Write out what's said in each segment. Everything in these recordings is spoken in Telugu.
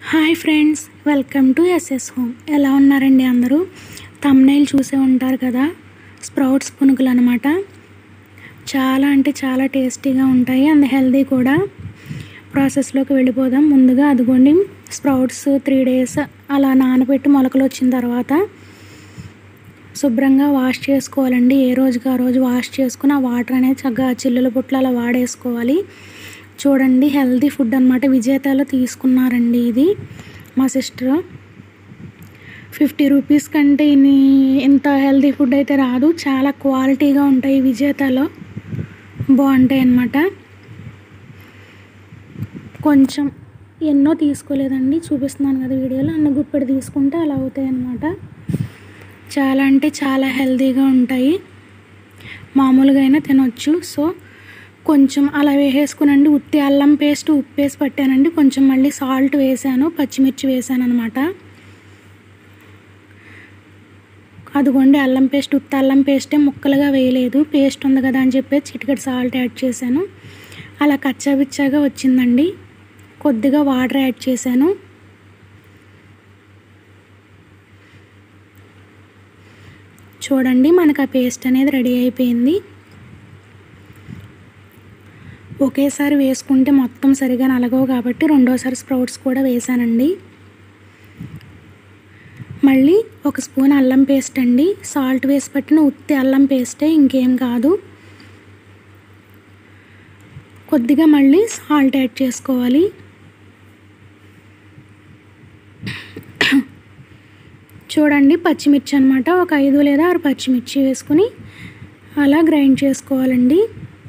hi friends welcome to SS home ఎలా ఉన్నారండి అందరూ తమ్నైల్ చూసే ఉంటారు కదా స్ప్రౌట్స్ పునుగులు అనమాట చాలా అంటే చాలా టేస్టీగా ఉంటాయి అండ్ హెల్దీ కూడా ప్రాసెస్లోకి వెళ్ళిపోదాం ముందుగా అదిగోండి స్ప్రౌట్స్ త్రీ డేస్ అలా నానబెట్టి మొలకలు వచ్చిన తర్వాత శుభ్రంగా వాష్ చేసుకోవాలండి ఏ రోజుకి ఆ రోజు వాష్ చేసుకుని ఆ వాటర్ అనేది చక్కగా చిల్లుల బుట్టలు అలా వాడేసుకోవాలి చూడండి హెల్తీ ఫుడ్ అనమాట విజేతలో తీసుకున్నారండి ఇది మా సిస్టర్ ఫిఫ్టీ రూపీస్ కంటే ఇన్ని ఇంత హెల్తీ ఫుడ్ అయితే రాదు చాలా క్వాలిటీగా ఉంటాయి విజేతలో బాగుంటాయి అన్నమాట కొంచెం ఎన్నో తీసుకోలేదండి చూపిస్తున్నాను కదా వీడియోలో అన్న గుప్పెడు తీసుకుంటే అలా అవుతాయి అన్నమాట చాలా అంటే చాలా హెల్తీగా ఉంటాయి మామూలుగా అయినా తినొచ్చు సో కొంచెం అలా వేసేసుకునండి ఉత్తి అల్లం పేస్ట్ ఉప్పు వేసి పట్టానండి కొంచెం మళ్ళీ సాల్ట్ వేసాను పచ్చిమిర్చి వేసాను అనమాట అదిగోండి అల్లం పేస్ట్ ఉత్తి అల్లం పేస్టే ముక్కలుగా వేయలేదు పేస్ట్ ఉంది కదా అని చెప్పి చిటికెట్ సాల్ట్ యాడ్ చేశాను అలా కచ్చాబిచ్చాగా వచ్చిందండి కొద్దిగా వాటర్ యాడ్ చేశాను చూడండి మనకు ఆ పేస్ట్ అనేది రెడీ అయిపోయింది ఒకేసారి వేసుకుంటే మొత్తం సరిగా నలగవు కాబట్టి రెండోసారి స్ప్రౌట్స్ కూడా వేసానండి మళ్ళీ ఒక స్పూన్ అల్లం పేస్ట్ అండి సాల్ట్ వేసి పట్టిన ఉత్తి అల్లం పేస్టే ఇంకేం కాదు కొద్దిగా మళ్ళీ సాల్ట్ యాడ్ చేసుకోవాలి చూడండి పచ్చిమిర్చి అనమాట ఒక ఐదు లేదా ఆరు పచ్చిమిర్చి వేసుకుని అలా గ్రైండ్ చేసుకోవాలండి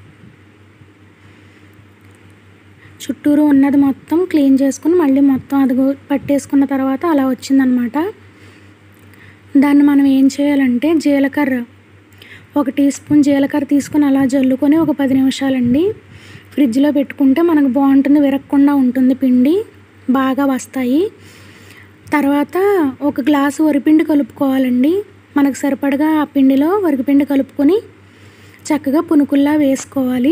చుట్టూరు ఉన్నది మొత్తం క్లీన్ చేసుకుని మళ్ళీ మొత్తం అది పట్టేసుకున్న తర్వాత అలా వచ్చిందనమాట దాన్ని మనం ఏం చేయాలంటే జీలకర్ర ఒక టీ స్పూన్ జీలకర్ర తీసుకుని అలా జల్లుకొని ఒక పది నిమిషాలండి ఫ్రిడ్జ్లో పెట్టుకుంటే మనకు బాగుంటుంది విరగకుండా ఉంటుంది పిండి బాగా వస్తాయి తర్వాత ఒక గ్లాసు వరిపిండి కలుపుకోవాలండి మనకు సరిపడగా ఆ పిండిలో వరిపిండి కలుపుకొని చక్కగా పునుకుల్లా వేసుకోవాలి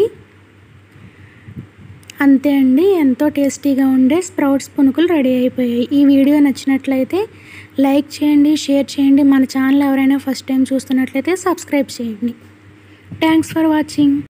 అంతే అండి ఎంతో టేస్టీగా ఉండే స్ప్రౌట్స్ పునుకులు రెడీ అయిపోయాయి ఈ వీడియో నచ్చినట్లయితే లైక్ చేయండి షేర్ చేయండి మన ఛానల్ ఎవరైనా ఫస్ట్ టైం చూస్తున్నట్లయితే సబ్స్క్రైబ్ చేయండి థ్యాంక్స్ ఫర్ వాచింగ్